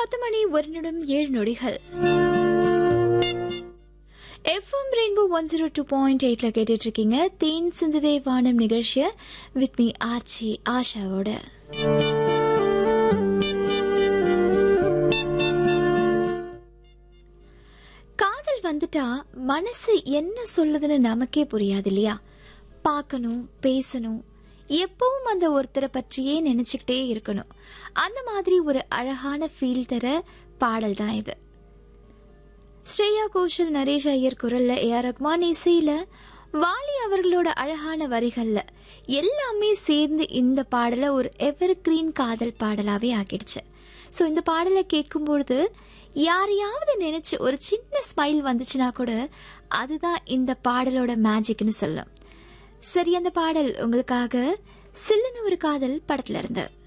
பத்து மணி ஒரு நிமிடம் ஏழு நொடிகள் FM rainbow one zero two point எயிட்ல கேட்டுட்டு இருக்கீங்க தேன் சிந்துதே வானம் நிகழ்ச்சிய வித் மீ ஆர்ச்சி ஆஷாவோட காதல் வந்துட்டா மனசு என்ன சொல்லுதுன்னு நமக்கே புரியாது இல்லையா பார்க்கணும் பேசணும் எப்பவும் அந்த ஒருத்தரை பற்றியே நினைச்சுக்கிட்டே இருக்கணும் அந்த மாதிரி ஒரு அழகான ஃபீல் தர பாடல் தான் இது ஸ்ரேயா கோஷல் நரேஷ் ஐயர் குரல்ல ஏ ஆர் ரஹ்மான் இசையில வாலி அவர்களோட அழகான வரிகள்ல எல்லாமே சேர்ந்து இந்த பாடலை ஒரு எவர் கிரீன் காதல் பாடலாவே ஆக்கிடுச்சு ஸோ இந்த பாடலை கேட்கும் பொழுது யாரையாவது நினைச்சு ஒரு சின்ன ஸ்மைல் வந்துச்சுன்னா கூட அதுதான் இந்த பாடலோட மேஜிக்னு சொல்லும் சரி அந்த பாடல் உங்களுக்காக சில்லுன்னு ஒரு காதல் படத்துல இருந்து